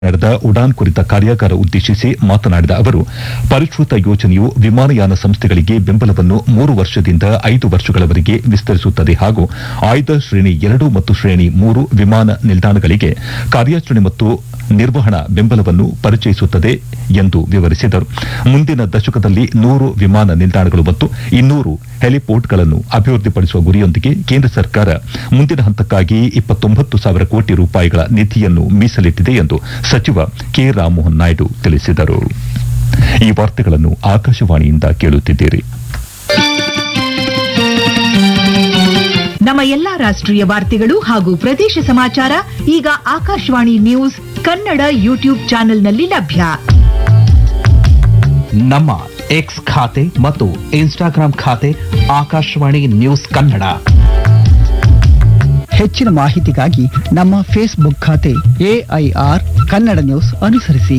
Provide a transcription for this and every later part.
ನಡೆದ ಉಡಾನ್ ಕುರಿತ ಕಾರ್ಯಾಗಾರ ಉದ್ದೇಶಿಸಿ ಮಾತನಾಡಿದ ಅವರು ಪರಿಷ್ಕೃತ ಯೋಜನೆಯು ವಿಮಾನಯಾನ ಸಂಸ್ಥೆಗಳಿಗೆ ಬೆಂಬಲವನ್ನು ಮೂರು ವರ್ಷದಿಂದ ಐದು ವರ್ಷಗಳವರೆಗೆ ವಿಸ್ತರಿಸುತ್ತದೆ ಹಾಗೂ ಆಯ್ದ ಶ್ರೇಣಿ ಎರಡು ಮತ್ತು ಶ್ರೇಣಿ ಮೂರು ವಿಮಾನ ನಿಲ್ದಾಣಗಳಿಗೆ ಕಾರ್ಯಾಚರಣೆ ಮತ್ತು ನಿರ್ವಹಣಾ ಬೆಂಬಲವನ್ನು ಪರಿಚಯಿಸುತ್ತದೆ ಎಂದು ವಿವರಿಸಿದರು ಮುಂದಿನ ದಶಕದಲ್ಲಿ ನೂರು ವಿಮಾನ ನಿಲ್ದಾಣಗಳು ಮತ್ತು ಇನ್ನೂರು ಹೆಲಿಪೋರ್ಟ್ಗಳನ್ನು ಅಭಿವೃದ್ಧಿಪಡಿಸುವ ಗುರಿಯೊಂದಿಗೆ ಕೇಂದ್ರ ಸರ್ಕಾರ ಮುಂದಿನ ಹಂತಕ್ಕಾಗಿ ಇಪ್ಪತ್ತೊಂಬತ್ತು ಸಾವಿರ ಕೋಟಿ ರೂಪಾಯಿಗಳ ನಿಧಿಯನ್ನು ಮೀಸಲಿಟ್ಟಿದೆ ಎಂದು ಸಚಿವ ಕೆ ರಾಮಮೋಹನ್ ನಾಯ್ಡು ತಿಳಿಸಿದರು ಈ ವಾರ್ತೆಗಳನ್ನು ಆಕಾಶವಾಣಿಯಿಂದ ಕೇಳುತ್ತಿದ್ದೀರಿ ನಮ್ಮ ಎಲ್ಲಾ ರಾಷ್ಟ್ರೀಯ ವಾರ್ತೆಗಳು ಹಾಗೂ ಪ್ರದೇಶ ಸಮಾಚಾರ ಈಗ ಆಕಾಶವಾಣಿ ನ್ಯೂಸ್ ಕನ್ನಡ ಯೂಟ್ಯೂಬ್ ಚಾನೆಲ್ನಲ್ಲಿ ಲಭ್ಯ ನಮ್ಮ ಎಕ್ಸ್ ಖಾತೆ ಮತ್ತು ಇನ್ಸ್ಟಾಗ್ರಾಂ ಖಾತೆ ಆಕಾಶವಾಣಿ ನ್ಯೂಸ್ ಕನ್ನಡ ಹೆಚ್ಚಿನ ಮಾಹಿತಿಗಾಗಿ ನಮ್ಮ ಫೇಸ್ಬುಕ್ ಖಾತೆ ಎಐಆರ್ ಕನ್ನಡ ನ್ಯೂಸ್ ಅನುಸರಿಸಿ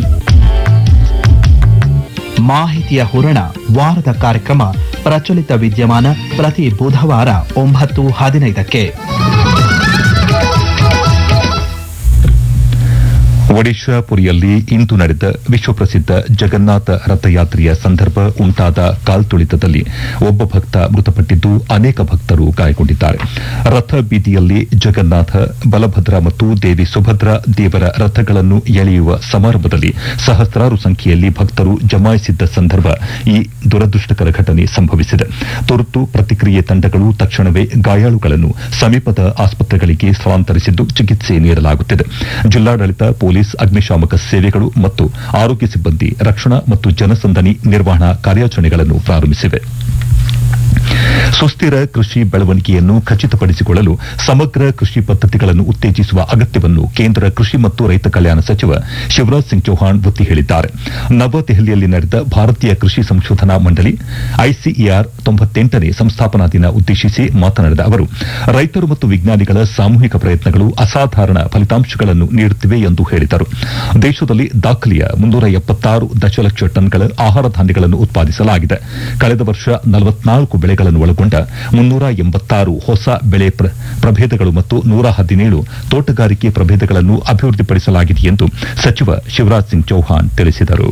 ಮಾಹಿತಿಯ ಹೂರಣ ವಾರದ ಕಾರ್ಯಕ್ರಮ ಪ್ರಚಲಿತ ವಿದ್ಯಮಾನ ಪ್ರತಿ ಬುಧವಾರ ಒಂಬತ್ತು ಹದಿನೈದಕ್ಕೆ ಒಡಿಶಾ ಪುರಿಯಲ್ಲಿ ಇಂದು ನಡೆದ ವಿಶ್ವಪ್ರಸಿದ್ಧ ಜಗನ್ನಾಥ ರಥಯಾತ್ರೆಯ ಸಂದರ್ಭ ಉಂಟಾದ ಕಾಲ್ತುಳಿತದಲ್ಲಿ ಒಬ್ಬ ಭಕ್ತ ಮೃತಪಟ್ಟಿದ್ದು ಅನೇಕ ಭಕ್ತರು ಗಾಯಗೊಂಡಿದ್ದಾರೆ ರಥ ಬೀದಿಯಲ್ಲಿ ಜಗನ್ನಾಥ ಬಲಭದ್ರ ಮತ್ತು ದೇವಿ ಸುಭದ್ರ ದೇವರ ರಥಗಳನ್ನು ಎಳೆಯುವ ಸಮಾರಂಭದಲ್ಲಿ ಸಹಸ್ರಾರು ಸಂಖ್ಯೆಯಲ್ಲಿ ಭಕ್ತರು ಜಮಾಯಿಸಿದ್ದ ಸಂದರ್ಭ ಈ ದುರದೃಷ್ಟಕರ ಘಟನೆ ಸಂಭವಿಸಿದೆ ತುರ್ತು ಪ್ರತಿಕ್ರಿಯೆ ತಂಡಗಳು ತಕ್ಷಣವೇ ಗಾಯಾಳುಗಳನ್ನು ಸಮೀಪದ ಆಸ್ಪತ್ರೆಗಳಿಗೆ ಸ್ಥಳಾಂತರಿಸಿದ್ದು ಚಿಕಿತ್ಸೆ ನೀಡಲಾಗುತ್ತಿದೆ ಜಿಲ್ಲಾಡಳಿತ ಪೊಲೀಸ್ ಅಗ್ನಿಶಾಮಕ ಸೇವೆಗಳು ಮತ್ತು ಆರೋಗ್ಯ ಸಿಬ್ಬಂದಿ ರಕ್ಷಣಾ ಮತ್ತು ಜನಸಂದಣಿ ನಿರ್ವಹಣಾ ಕಾರ್ಯಾಚರಣೆಗಳನ್ನು ಪ್ರಾರಂಭಿಸಿವೆ ಸುಸ್ಥಿರ ಕೃಷಿ ಬೆಳವಣಿಗೆಯನ್ನು ಖಚಿತಪಡಿಸಿಕೊಳ್ಳಲು ಸಮಗ್ರ ಕೃಷಿ ಪದ್ದತಿಗಳನ್ನು ಉತ್ತೇಜಿಸುವ ಅಗತ್ಯವನ್ನು ಕೇಂದ್ರ ಕೃಷಿ ಮತ್ತು ರೈತ ಕಲ್ಯಾಣ ಸಚಿವ ಶಿವರಾಜ್ ಸಿಂಗ್ ಚೌಹಾಣ್ ಒತ್ತಿ ಹೇಳಿದ್ದಾರೆ ನವದೆಹಲಿಯಲ್ಲಿ ನಡೆದ ಭಾರತೀಯ ಕೃಷಿ ಸಂಶೋಧನಾ ಮಂಡಳಿ ಐಸಿಇಆರ್ ತೊಂಬತ್ತೆಂಟನೇ ಸಂಸ್ಥಾಪನಾ ದಿನ ಉದ್ದೇಶಿಸಿ ಮಾತನಾಡಿದ ಅವರು ರೈತರು ಮತ್ತು ವಿಜ್ಞಾನಿಗಳ ಸಾಮೂಹಿಕ ಪ್ರಯತ್ನಗಳು ಅಸಾಧಾರಣ ಫಲಿತಾಂಶಗಳನ್ನು ನೀಡುತ್ತಿವೆ ಎಂದು ಹೇಳಿದರು ದೇಶದಲ್ಲಿ ದಾಖಲೆಯ ಮುನ್ನೂರ ಎಪ್ಪತ್ತಾರು ದಶಲಕ್ಷ ಟನ್ಗಳ ಆಹಾರ ಧಾನ್ಯಗಳನ್ನು ಉತ್ಪಾದಿಸಲಾಗಿದೆ ಕಳೆದ ವರ್ಷ ನಲವತ್ನಾಲ್ಕು ಬೆಳೆಗಳನ್ನು ಒಳಗೊಂಡ ಮುನ್ನೂರ ಎಂಬತ್ತಾರು ಹೊಸ ಬೆಳೆ ಪ್ರ- ಪ್ರಭೇದಗಳು ಮತ್ತು ನೂರ ಹದಿನೇಳು ತೋಟಗಾರಿಕೆ ಪ್ರಭೇದಗಳನ್ನು ಅಭಿವೃದ್ಧಿಪಡಿಸಲಾಗಿದೆ ಎಂದು ಸಚಿವ ಶಿವರಾಜ್ ಸಿಂಗ್ ಚೌಹಾಣ್ ತಿಳಿಸಿದರು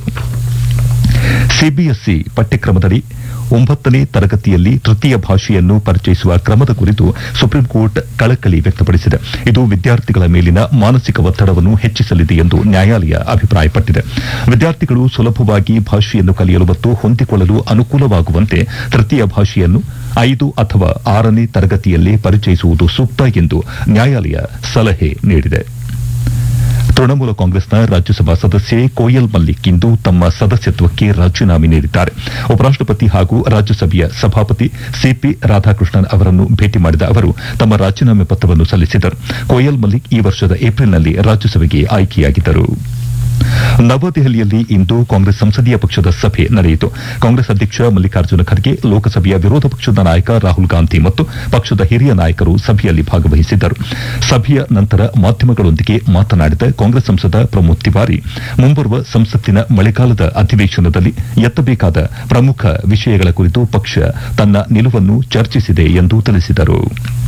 ಸಿಬಿಎಸ್ಇ ಪಠ್ಯಕ್ರಮದಡಿ ಒಂಬತ್ತನೇ ತರಗತಿಯಲ್ಲಿ ತೃತೀಯ ಭಾಷೆಯನ್ನು ಪರಿಚಯಿಸುವ ಕ್ರಮದ ಕುರಿತು ಸುಪ್ರೀಂ ಕೋರ್ಟ್ ಕಳಕಳಿ ವ್ಯಕ್ತಪಡಿಸಿದೆ ಇದು ವಿದ್ಯಾರ್ಥಿಗಳ ಮೇಲಿನ ಮಾನಸಿಕ ಒತ್ತಡವನ್ನು ಹೆಚ್ಚಿಸಲಿದೆ ಎಂದು ನ್ಯಾಯಾಲಯ ಅಭಿಪ್ರಾಯಪಟ್ಟಿದೆ ವಿದ್ಯಾರ್ಥಿಗಳು ಸುಲಭವಾಗಿ ಭಾಷೆಯನ್ನು ಕಲಿಯಲು ಮತ್ತು ಹೊಂದಿಕೊಳ್ಳಲು ಅನುಕೂಲವಾಗುವಂತೆ ತೃತೀಯ ಭಾಷೆಯನ್ನು ಐದು ಅಥವಾ ಆರನೇ ತರಗತಿಯಲ್ಲೇ ಪರಿಚಯಿಸುವುದು ಸೂಕ್ತ ಎಂದು ನ್ಯಾಯಾಲಯ ಸಲಹೆ ನೀಡಿದೆ ತೃಣಮೂಲ ಕಾಂಗ್ರೆಸ್ನ ರಾಜ್ಯಸಭಾ ಸದಸ್ಯೆ ಕೋಯಲ್ ಮಲ್ಲಿಕ್ ಇಂದು ತಮ್ಮ ಸದಸ್ಯತ್ವಕ್ಕೆ ರಾಜೀನಾಮೆ ನೀಡಿದ್ದಾರೆ ಉಪರಾಷ್ಟಪತಿ ಹಾಗೂ ರಾಜ್ಯಸಭೆಯ ಸಭಾಪತಿ ಸಿಪಿ ರಾಧಾಕೃಷ್ಣನ್ ಅವರನ್ನು ಭೇಟಿ ಮಾಡಿದ ಅವರು ತಮ್ಮ ರಾಜೀನಾಮೆ ಪತ್ರವನ್ನು ಸಲ್ಲಿಸಿದರು ಕೋಯಲ್ ಮಲ್ಲಿಕ್ ಈ ವರ್ಷದ ಏಪ್ರಿಲ್ನಲ್ಲಿ ರಾಜ್ಯಸಭೆಗೆ ಆಯ್ಕೆಯಾಗಿದ್ದರು ನವದೆಹಲಿಯಲ್ಲಿ ಇಂದು ಕಾಂಗ್ರೆಸ್ ಸಂಸದೀಯ ಪಕ್ಷದ ಸಭೆ ನಡೆಯಿತು ಕಾಂಗ್ರೆಸ್ ಅಧ್ಯಕ್ಷ ಮಲ್ಲಿಕಾರ್ಜುನ ಖರ್ಗೆ ಲೋಕಸಭೆಯ ವಿರೋಧ ಪಕ್ಷದ ನಾಯಕ ರಾಹುಲ್ ಗಾಂಧಿ ಮತ್ತು ಪಕ್ಷದ ಹಿರಿಯ ನಾಯಕರು ಸಭೆಯಲ್ಲಿ ಭಾಗವಹಿಸಿದ್ದರು ಸಭೆಯ ನಂತರ ಮಾಧ್ಯಮಗಳೊಂದಿಗೆ ಮಾತನಾಡಿದ ಕಾಂಗ್ರೆಸ್ ಸಂಸದ ಪ್ರಮೋದ್ ತಿವಾರಿ ಮುಂಬರುವ ಸಂಸತ್ತಿನ ಮಳೆಗಾಲದ ಅಧಿವೇಶನದಲ್ಲಿ ಎತ್ತಬೇಕಾದ ಪ್ರಮುಖ ವಿಷಯಗಳ ಕುರಿತು ಪಕ್ಷ ತನ್ನ ನಿಲುವನ್ನು ಚರ್ಚಿಸಿದೆ ಎಂದು ತಿಳಿಸಿದರು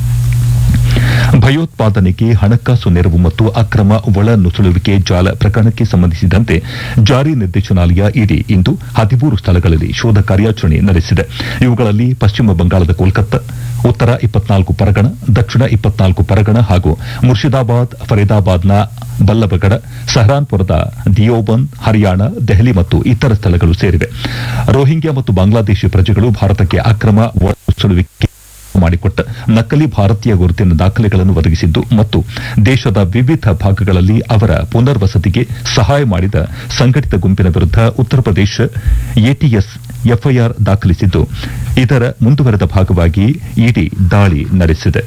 ಭಯೋತ್ಪಾದನೆಗೆ ಹಣಕಾಸು ನೆರವು ಮತ್ತು ಅಕ್ರಮ ಒಳ ನುಸುಳುವಿಕೆ ಜಾಲ ಪ್ರಕರಣಕ್ಕೆ ಸಂಬಂಧಿಸಿದಂತೆ ಜಾರಿ ನಿರ್ದೇಶನಾಲಯ ಇಡಿ ಇಂದು ಹದಿಮೂರು ಸ್ಥಳಗಳಲ್ಲಿ ಶೋಧ ಕಾರ್ಯಾಚರಣೆ ನಡೆಸಿದೆ ಇವುಗಳಲ್ಲಿ ಪಶ್ಚಿಮ ಬಂಗಾಳದ ಕೋಲ್ಕತ್ತಾ ಉತ್ತರ ಇಪ್ಪತ್ನಾಲ್ಕು ಪರಗಣ ದಕ್ಷಿಣ ಇಪ್ಪತ್ನಾಲ್ಕು ಪರಗಣ ಹಾಗೂ ಮುರ್ಷಿದಾಬಾದ್ ಫರೀದಾಬಾದ್ನ ಬಲ್ಲಭಗಢ ಸಹರಾನ್ಪುರದ ದಿಯೋಬಂದ್ ಹರಿಯಾಣ ದೆಹಲಿ ಮತ್ತು ಇತರ ಸ್ಥಳಗಳು ಸೇರಿವೆ ರೋಹಿಂಗ್ಯಾ ಮತ್ತು ಬಾಂಗ್ಲಾದೇಶಿ ಪ್ರಜೆಗಳು ಭಾರತಕ್ಕೆ ಅಕ್ರಮ ಒಳ ನುಸುಳುವಿಕೆ ಮಾಡಿಕೊಟ್ಟ ನಕಲಿ ಭಾರತೀಯ ಗುರುತಿನ ದಾಖಲೆಗಳನ್ನು ಒದಗಿಸಿದ್ದು ಮತ್ತು ದೇಶದ ವಿವಿಧ ಭಾಗಗಳಲ್ಲಿ ಅವರ ಪುನರ್ವಸತಿಗೆ ಸಹಾಯ ಮಾಡಿದ ಸಂಘಟಿತ ಗುಂಪಿನ ವಿರುದ್ಧ ಉತ್ತರ ಪ್ರದೇಶ ಎಟಿಎಸ್ ಎಫ್ಐಆರ್ ದಾಖಲಿಸಿದ್ದು ಇದರ ಮುಂದುವರೆದ ಭಾಗವಾಗಿ ಇಡಿ ದಾಳಿ ನಡೆಸಿದೆ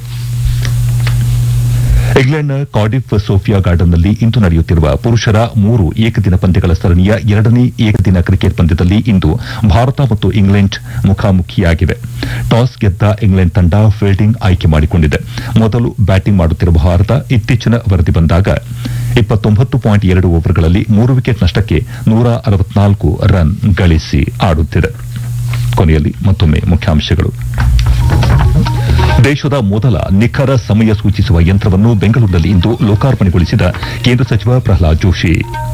ಇಂಗ್ಲೆಂಡ್ನ ಕಾರ್ಡಿಫ್ ಸೋಫಿಯಾ ಗಾರ್ಡನ್ನಲ್ಲಿ ಇಂದು ನಡೆಯುತ್ತಿರುವ ಪುರುಷರ ಮೂರು ಏಕದಿನ ಪಂದ್ಯಗಳ ಸರಣಿಯ ಎರಡನೇ ಏಕದಿನ ಕ್ರಿಕೆಟ್ ಪಂದ್ಯದಲ್ಲಿ ಇಂದು ಭಾರತ ಮತ್ತು ಇಂಗ್ಲೆಂಡ್ ಮುಖಾಮುಖಿಯಾಗಿವೆ ಟಾಸ್ ಗೆದ್ದ ಇಂಗ್ಲೆಂಡ್ ತಂಡ ಫೀಲ್ಡಿಂಗ್ ಆಯ್ಕೆ ಮಾಡಿಕೊಂಡಿದೆ ಮೊದಲು ಬ್ಯಾಟಿಂಗ್ ಮಾಡುತ್ತಿರುವ ಭಾರತ ಇತ್ತೀಚಿನ ವರದಿ ಬಂದಾಗ ಇಪ್ಪತ್ತೊಂಬತ್ತು ಪಾಯಿಂಟ್ ಎರಡು ಓವರ್ಗಳಲ್ಲಿ ಮೂರು ವಿಕೆಟ್ ನಷ್ಟಕ್ಕೆ ನೂರ ಅರವತ್ನಾಲ್ಕು ರನ್ ಗಳಿಸಿ ಆಡುತ್ತಿದೆ ಕೊನೆಯಲ್ಲಿ ಮತ್ತೊಮ್ಮೆ ಮುಖ್ಯಾಂಶಗಳು ದೇಶದ ಮೊದಲ ನಿಖರ ಸಮಯ ಸೂಚಿಸುವ ಯಂತ್ರವನ್ನು ಬೆಂಗಳೂರಿನಲ್ಲಿ ಇಂದು ಲೋಕಾರ್ಪಣೆಗೊಳಿಸಿದ ಕೇಂದ್ರ ಸಚಿವ ಪ್ರಹ್ಲಾದ್ ಜೋಶಿ